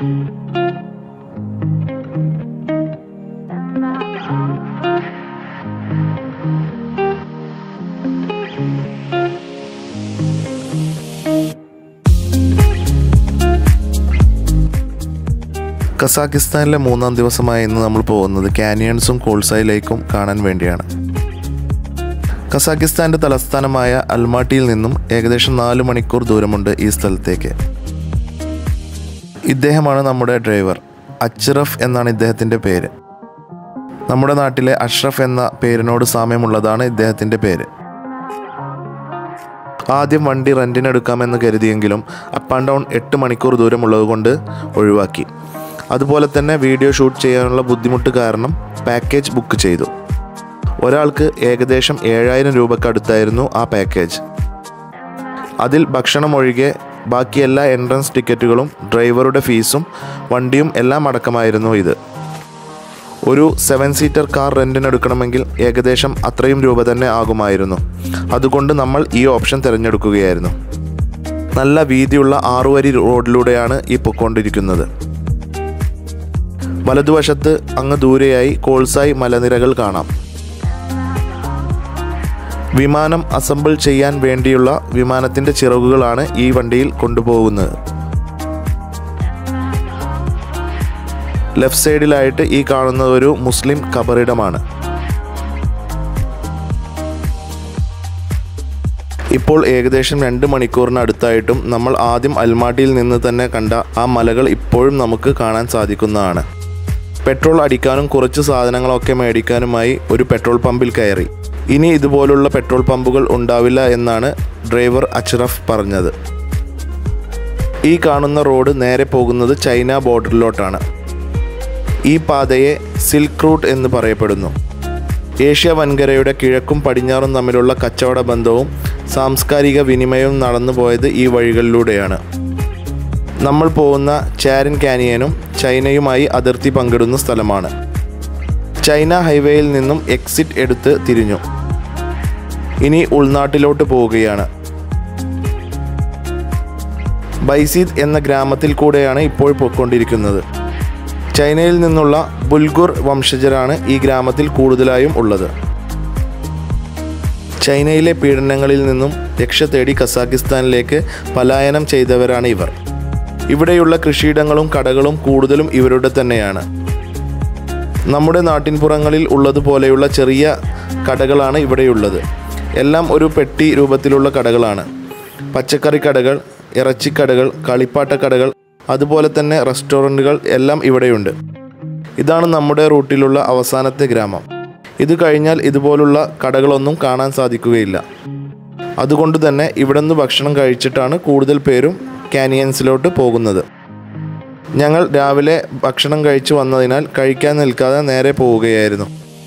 കസാക്കിസ്ഥാനിലെ മൂന്നാം ദിവസമായ ഇന്ന് നമ്മൾ പോകുന്നത് കാനിയൺസും കോൾസായി ലേക്കും കാണാൻ വേണ്ടിയാണ് കസാക്കിസ്ഥാൻ്റെ തലസ്ഥാനമായ അൽമാട്ടിയിൽ നിന്നും ഏകദേശം നാല് മണിക്കൂർ ദൂരമുണ്ട് ഈ സ്ഥലത്തേക്ക് ഇദ്ദേഹമാണ് നമ്മുടെ ഡ്രൈവർ അച്റഫ് എന്നാണ് ഇദ്ദേഹത്തിൻ്റെ പേര് നമ്മുടെ നാട്ടിലെ അഷ്റഫ് എന്ന പേരിനോട് സാമ്യമുള്ളതാണ് ഇദ്ദേഹത്തിൻ്റെ പേര് ആദ്യം വണ്ടി റെൻറ്റിനെടുക്കാമെന്ന് കരുതിയെങ്കിലും അപ്പ് ആൻഡ് ഡൗൺ എട്ട് മണിക്കൂർ ദൂരമുള്ളത് കൊണ്ട് ഒഴിവാക്കി അതുപോലെ തന്നെ വീഡിയോ ഷൂട്ട് ചെയ്യാനുള്ള ബുദ്ധിമുട്ട് കാരണം പാക്കേജ് ബുക്ക് ചെയ്തു ഒരാൾക്ക് ഏകദേശം ഏഴായിരം രൂപക്ക് അടുത്തായിരുന്നു ആ പാക്കേജ് അതിൽ ഭക്ഷണം ഒഴികെ ബാക്കി എല്ലാ എൻട്രൻസ് ടിക്കറ്റുകളും ഡ്രൈവറുടെ ഫീസും വണ്ടിയും എല്ലാം അടക്കമായിരുന്നു ഇത് ഒരു സെവൻ സീറ്റർ കാർ റെൻറ്റിനെടുക്കണമെങ്കിൽ ഏകദേശം അത്രയും രൂപ തന്നെ ആകുമായിരുന്നു അതുകൊണ്ട് നമ്മൾ ഈ ഓപ്ഷൻ തിരഞ്ഞെടുക്കുകയായിരുന്നു നല്ല വീതിയുള്ള ആറുവരി റോഡിലൂടെയാണ് ഈ പൊയ്ക്കൊണ്ടിരിക്കുന്നത് വലതുവശത്ത് അങ്ങ് ദൂരെയായി കോൾസായി മലനിരകൾ കാണാം വിമാനം അസംബിൾ ചെയ്യാൻ വേണ്ടിയുള്ള വിമാനത്തിൻ്റെ ചിറകുകളാണ് ഈ വണ്ടിയിൽ കൊണ്ടുപോകുന്നത് ലെഫ്റ്റ് സൈഡിലായിട്ട് ഈ കാണുന്നത് ഒരു മുസ്ലിം കബറിടമാണ് ഇപ്പോൾ ഏകദേശം രണ്ട് മണിക്കൂറിന് അടുത്തായിട്ടും നമ്മൾ ആദ്യം അൽമാട്ടിയിൽ നിന്ന് തന്നെ കണ്ട ആ മലകൾ ഇപ്പോഴും നമുക്ക് കാണാൻ സാധിക്കുന്നതാണ് പെട്രോൾ അടിക്കാനും കുറച്ച് സാധനങ്ങളൊക്കെ മേടിക്കാനുമായി ഒരു പെട്രോൾ പമ്പിൽ കയറി ഇനി ഇതുപോലുള്ള പെട്രോൾ പമ്പുകൾ ഉണ്ടാവില്ല എന്നാണ് ഡ്രൈവർ അച്റഫ് പറഞ്ഞത് ഈ കാണുന്ന റോഡ് നേരെ പോകുന്നത് ചൈന ബോർഡറിലോട്ടാണ് ഈ പാതയെ സിൽക്ക് റൂട്ട് എന്ന് പറയപ്പെടുന്നു ഏഷ്യ വൻകരയുടെ കിഴക്കും പടിഞ്ഞാറും തമ്മിലുള്ള കച്ചവട ബന്ധവും സാംസ്കാരിക വിനിമയവും നടന്നു പോയത് ഈ വഴികളിലൂടെയാണ് നമ്മൾ പോകുന്ന ചാരൻ കാനിയനും ചൈനയുമായി അതിർത്തി പങ്കിടുന്ന സ്ഥലമാണ് ചൈന ഹൈവേയിൽ നിന്നും എക്സിറ്റ് എടുത്ത് തിരിഞ്ഞു ഇനി ഉൾനാട്ടിലോട്ട് പോവുകയാണ് ബൈസീദ് എന്ന ഗ്രാമത്തിൽ കൂടെയാണ് ഇപ്പോൾ പോയിക്കൊണ്ടിരിക്കുന്നത് ചൈനയിൽ നിന്നുള്ള ബുൽഗുർ വംശജരാണ് ഈ ഗ്രാമത്തിൽ കൂടുതലായും ഉള്ളത് ചൈനയിലെ പീഡനങ്ങളിൽ നിന്നും രക്ഷ തേടി കസാക്കിസ്ഥാനിലേക്ക് പലായനം ചെയ്തവരാണ് ഇവർ ഇവിടെയുള്ള കൃഷിയിടങ്ങളും കടകളും കൂടുതലും ഇവരുടെ തന്നെയാണ് നമ്മുടെ നാട്ടിൻപുറങ്ങളിൽ ഉള്ളതുപോലെയുള്ള ചെറിയ കടകളാണ് ഇവിടെയുള്ളത് എല്ലാം ഒരു പെട്ടി രൂപത്തിലുള്ള കടകളാണ് പച്ചക്കറി കടകൾ ഇറച്ചിക്കടകൾ കളിപ്പാട്ട കടകൾ അതുപോലെ തന്നെ റെസ്റ്റോറൻറ്റുകൾ എല്ലാം ഇവിടെയുണ്ട് ഇതാണ് നമ്മുടെ റൂട്ടിലുള്ള അവസാനത്തെ ഗ്രാമം ഇത് കഴിഞ്ഞാൽ ഇതുപോലുള്ള കടകളൊന്നും കാണാൻ സാധിക്കുകയില്ല അതുകൊണ്ട് തന്നെ ഇവിടെ നിന്ന് ഭക്ഷണം കഴിച്ചിട്ടാണ് കൂടുതൽ പേരും കാനിയൻസിലോട്ട് പോകുന്നത് ഞങ്ങൾ രാവിലെ ഭക്ഷണം കഴിച്ചു വന്നതിനാൽ കഴിക്കാൻ നിൽക്കാതെ നേരെ പോവുകയായിരുന്നു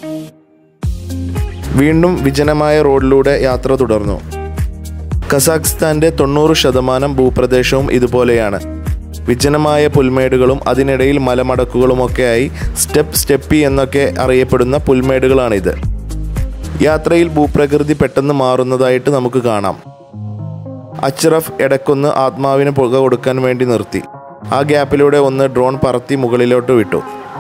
വീണ്ടും വിജനമായ റോഡിലൂടെ യാത്ര തുടർന്നു കസാഖ്സ്ഥാന്റെ തൊണ്ണൂറ് ശതമാനം ഭൂപ്രദേശവും ഇതുപോലെയാണ് വിജനമായ പുൽമേടുകളും അതിനിടയിൽ മലമടക്കുകളുമൊക്കെയായി സ്റ്റെപ്പ് സ്റ്റെപ്പി എന്നൊക്കെ അറിയപ്പെടുന്ന പുൽമേടുകളാണിത് യാത്രയിൽ ഭൂപ്രകൃതി പെട്ടെന്ന് മാറുന്നതായിട്ട് നമുക്ക് കാണാം അച്റഫ് ഇടക്കൊന്ന് ആത്മാവിന് പുക കൊടുക്കാൻ വേണ്ടി നിർത്തി ആ ഗ്യാപ്പിലൂടെ ഒന്ന് ഡ്രോൺ പറത്തി മുകളിലോട്ട് വിട്ടു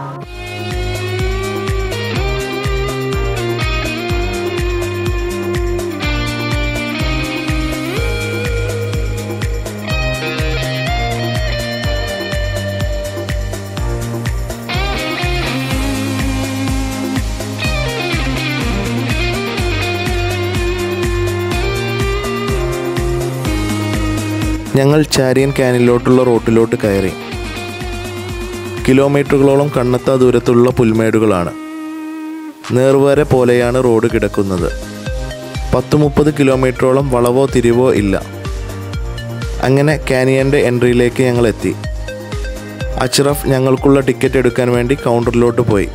ഞങ്ങൾ ചാരിയൻ ക്യാനിലോട്ടുള്ള റോട്ടിലോട്ട് കയറി കിലോമീറ്ററുകളോളം കണ്ണെത്താ ദൂരത്തുള്ള പുൽമേടുകളാണ് നേർവര പോലെയാണ് റോഡ് കിടക്കുന്നത് പത്ത് മുപ്പത് കിലോമീറ്ററോളം വളവോ തിരിവോ ഇല്ല അങ്ങനെ കാനിയൻ്റെ എൻട്രിയിലേക്ക് ഞങ്ങൾ എത്തി അച്റഫ് ഞങ്ങൾക്കുള്ള ടിക്കറ്റ് എടുക്കാൻ വേണ്ടി കൗണ്ടറിലോട്ട് പോയി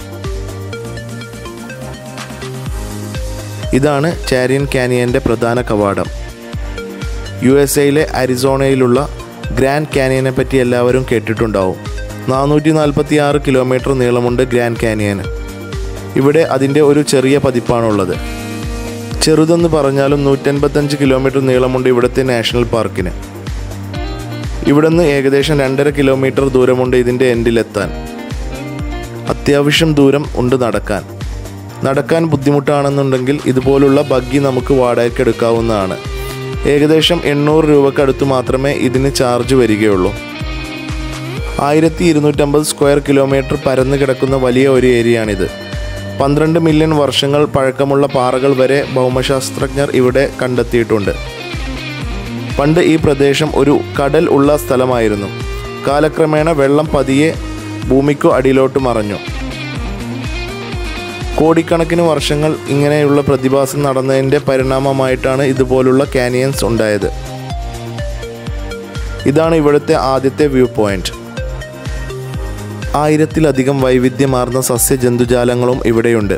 ഇതാണ് ചാരിയൻ കാനിയൻ്റെ പ്രധാന കവാടം യു എസ് എയിലെ അരിസോണയിലുള്ള ഗ്രാൻഡ് കാനിയനെ പറ്റി എല്ലാവരും കേട്ടിട്ടുണ്ടാവും നാനൂറ്റി നാൽപ്പത്തി ആറ് കിലോമീറ്റർ നീളമുണ്ട് ഗ്രാൻഡ് കാനിയന് ഇവിടെ അതിൻ്റെ ഒരു ചെറിയ പതിപ്പാണുള്ളത് ചെറുതെന്ന് പറഞ്ഞാലും നൂറ്റൻപത്തഞ്ച് കിലോമീറ്റർ നീളമുണ്ട് ഇവിടുത്തെ നാഷണൽ പാർക്കിന് ഇവിടുന്ന് ഏകദേശം രണ്ടര കിലോമീറ്റർ ദൂരമുണ്ട് ഇതിൻ്റെ എൻഡിലെത്താൻ അത്യാവശ്യം ദൂരം ഉണ്ട് നടക്കാൻ നടക്കാൻ ബുദ്ധിമുട്ടാണെന്നുണ്ടെങ്കിൽ ഇതുപോലുള്ള ബഗ്ഗി നമുക്ക് വാടകയ്ക്ക് എടുക്കാവുന്നതാണ് ഏകദേശം എണ്ണൂറ് രൂപക്കടുത്ത് മാത്രമേ ഇതിന് ചാർജ് വരികയുള്ളൂ ആയിരത്തി ഇരുന്നൂറ്റമ്പത് സ്ക്വയർ കിലോമീറ്റർ പരന്നു കിടക്കുന്ന വലിയ ഒരു ഏരിയയാണിത് പന്ത്രണ്ട് മില്യൺ വർഷങ്ങൾ പഴക്കമുള്ള പാറകൾ വരെ ഭൗമശാസ്ത്രജ്ഞർ ഇവിടെ കണ്ടെത്തിയിട്ടുണ്ട് പണ്ട് ഈ പ്രദേശം ഒരു കടൽ ഉള്ള സ്ഥലമായിരുന്നു കാലക്രമേണ വെള്ളം പതിയെ ഭൂമിക്കു അടിയിലോട്ട് മറഞ്ഞു കോടിക്കണക്കിന് വർഷങ്ങൾ ഇങ്ങനെയുള്ള പ്രതിഭാസം നടന്നതിൻ്റെ പരിണാമമായിട്ടാണ് ഇതുപോലുള്ള കാനിയൻസ് ഉണ്ടായത് ഇതാണ് ഇവിടുത്തെ ആദ്യത്തെ വ്യൂ പോയിന്റ് ആയിരത്തിലധികം വൈവിധ്യമാർന്ന സസ്യജന്തുജാലങ്ങളും ഇവിടെയുണ്ട്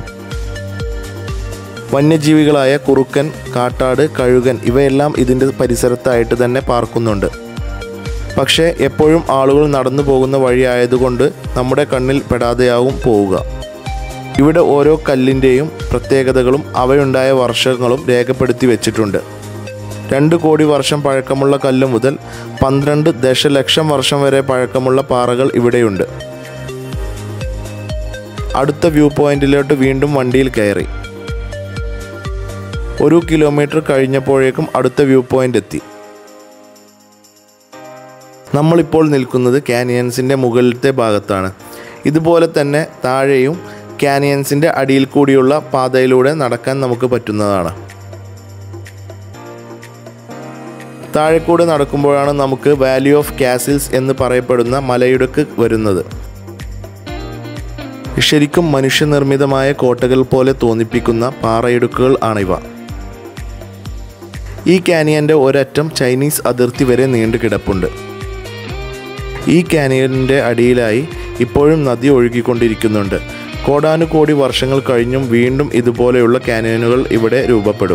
വന്യജീവികളായ കുറുക്കൻ കാട്ടാട് കഴുകൻ ഇവയെല്ലാം ഇതിൻ്റെ പരിസരത്തായിട്ട് തന്നെ പാർക്കുന്നുണ്ട് പക്ഷേ എപ്പോഴും ആളുകൾ നടന്നു പോകുന്ന വഴിയായതുകൊണ്ട് നമ്മുടെ കണ്ണിൽ പെടാതെയാവും പോവുക ഇവിടെ ഓരോ കല്ലിൻ്റെയും പ്രത്യേകതകളും അവയുണ്ടായ വർഷങ്ങളും രേഖപ്പെടുത്തി വെച്ചിട്ടുണ്ട് രണ്ട് കോടി വർഷം പഴക്കമുള്ള കല്ല് മുതൽ പന്ത്രണ്ട് ദശലക്ഷം വർഷം വരെ പഴക്കമുള്ള പാറകൾ ഇവിടെയുണ്ട് അടുത്ത വ്യൂ പോയിന്റിലോട്ട് വീണ്ടും വണ്ടിയിൽ കയറി ഒരു കിലോമീറ്റർ കഴിഞ്ഞപ്പോഴേക്കും അടുത്ത വ്യൂ പോയിന്റ് എത്തി നമ്മളിപ്പോൾ നിൽക്കുന്നത് കാനിയൻസിൻ്റെ മുകളിലത്തെ ഭാഗത്താണ് ഇതുപോലെ തന്നെ താഴെയും കാനിയൻസിൻ്റെ അടിയിൽ കൂടിയുള്ള പാതയിലൂടെ നടക്കാൻ നമുക്ക് പറ്റുന്നതാണ് താഴെക്കൂടെ നടക്കുമ്പോഴാണ് നമുക്ക് വാലി ഓഫ് കാസിൽസ് എന്ന് പറയപ്പെടുന്ന മലയിടുക്ക് വരുന്നത് ശരിക്കും മനുഷ്യനിർമ്മിതമായ കോട്ടകൾ പോലെ തോന്നിപ്പിക്കുന്ന പാറയിടുക്കുകൾ ആണിവ ഈ കാനിയൻ്റെ ഒരറ്റം ചൈനീസ് അതിർത്തി വരെ നീണ്ടു കിടപ്പുണ്ട് ഈ കാനിയൻ്റെ അടിയിലായി ഇപ്പോഴും നദി ഒഴുകിക്കൊണ്ടിരിക്കുന്നുണ്ട് കോടാനുകോടി വർഷങ്ങൾ കഴിഞ്ഞും വീണ്ടും ഇതുപോലെയുള്ള കാനിയനുകൾ ഇവിടെ രൂപപ്പെടും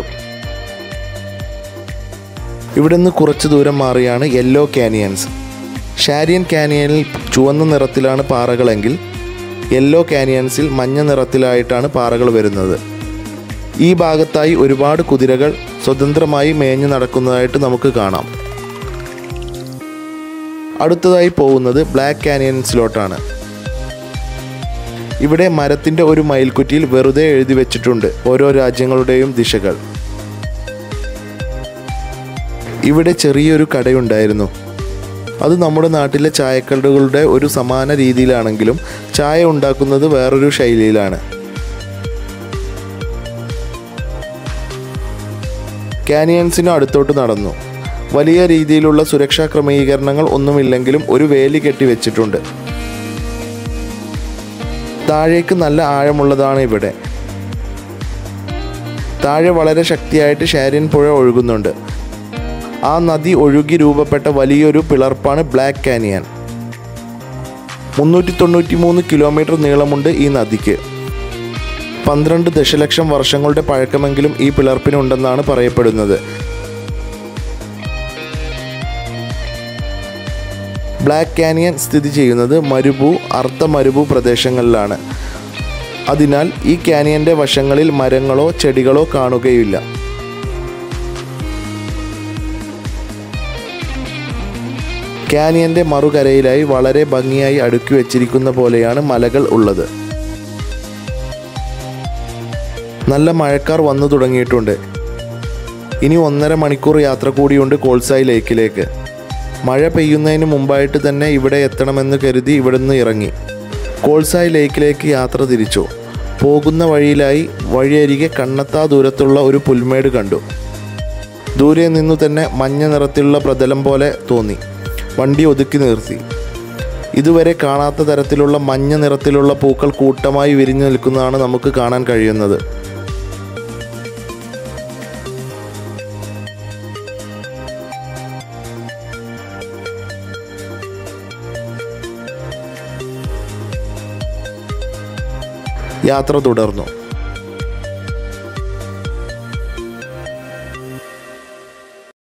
ഇവിടുന്ന് കുറച്ച് ദൂരം മാറിയാണ് യെല്ലോ കാനിയൻസ് ഷാരിയൻ കാനിയനിൽ ചുവന്ന നിറത്തിലാണ് പാറകളെങ്കിൽ യെല്ലോ കാനിയൻസിൽ മഞ്ഞ നിറത്തിലായിട്ടാണ് പാറകൾ വരുന്നത് ഈ ഭാഗത്തായി ഒരുപാട് കുതിരകൾ സ്വതന്ത്രമായി മേഞ്ഞു നടക്കുന്നതായിട്ട് നമുക്ക് കാണാം അടുത്തതായി പോകുന്നത് ബ്ലാക്ക് കാനിയൻസിലോട്ടാണ് ഇവിടെ മരത്തിൻ്റെ ഒരു മയിൽക്കുറ്റിയിൽ വെറുതെ എഴുതി വെച്ചിട്ടുണ്ട് ഓരോ രാജ്യങ്ങളുടെയും ദിശകൾ ഇവിടെ ചെറിയൊരു കടയുണ്ടായിരുന്നു അത് നമ്മുടെ നാട്ടിലെ ചായക്കടകളുടെ ഒരു സമാന രീതിയിലാണെങ്കിലും ചായ ഉണ്ടാക്കുന്നത് വേറൊരു ശൈലിയിലാണ് കാനിയൻസിന് അടുത്തോട്ട് നടന്നു വലിയ രീതിയിലുള്ള സുരക്ഷാ ക്രമീകരണങ്ങൾ ഒന്നുമില്ലെങ്കിലും ഒരു വേലി കെട്ടി വെച്ചിട്ടുണ്ട് താഴേക്ക് നല്ല ആഴമുള്ളതാണ് ഇവിടെ താഴെ വളരെ ശക്തിയായിട്ട് ഷാരിയൻ പുഴ ഒഴുകുന്നുണ്ട് ആ നദി ഒഴുകി രൂപപ്പെട്ട വലിയൊരു പിളർപ്പാണ് ബ്ലാക്ക് കാനിയൻ മുന്നൂറ്റി തൊണ്ണൂറ്റി മൂന്ന് കിലോമീറ്റർ നീളമുണ്ട് ഈ നദിക്ക് പന്ത്രണ്ട് ദശലക്ഷം വർഷങ്ങളുടെ പഴക്കമെങ്കിലും ഈ പിളർപ്പിനുണ്ടെന്നാണ് പറയപ്പെടുന്നത് ബ്ലാക്ക് കാനിയൻ സ്ഥിതി ചെയ്യുന്നത് മരുഭൂ അർദ്ധ മരുഭൂ പ്രദേശങ്ങളിലാണ് അതിനാൽ ഈ കാനിയൻ്റെ വശങ്ങളിൽ മരങ്ങളോ ചെടികളോ കാണുകയില്ല കാനിയൻ്റെ മറുകരയിലായി വളരെ ഭംഗിയായി അടുക്കി വെച്ചിരിക്കുന്ന പോലെയാണ് മലകൾ ഉള്ളത് നല്ല മഴക്കാർ വന്നു തുടങ്ങിയിട്ടുണ്ട് ഇനി ഒന്നര മണിക്കൂർ യാത്ര കൂടിയുണ്ട് കോൾസായി ലേക്കിലേക്ക് മഴ പെയ്യുന്നതിന് മുമ്പായിട്ട് തന്നെ ഇവിടെ എത്തണമെന്ന് കരുതി ഇവിടുന്ന് ഇറങ്ങി കോൾസായി ലേക്കിലേക്ക് യാത്ര തിരിച്ചു പോകുന്ന വഴിയിലായി വഴിയരികെ കണ്ണെത്താ ദൂരത്തുള്ള ഒരു പുൽമേട് കണ്ടു ദൂരെ നിന്നു തന്നെ മഞ്ഞ നിറത്തിലുള്ള പ്രതലം പോലെ തോന്നി വണ്ടി ഒതുക്കി നിർത്തി ഇതുവരെ കാണാത്ത തരത്തിലുള്ള മഞ്ഞ നിറത്തിലുള്ള പൂക്കൾ കൂട്ടമായി വിരിഞ്ഞു നിൽക്കുന്നതാണ് നമുക്ക് കാണാൻ കഴിയുന്നത് യാത്ര തുടർന്നു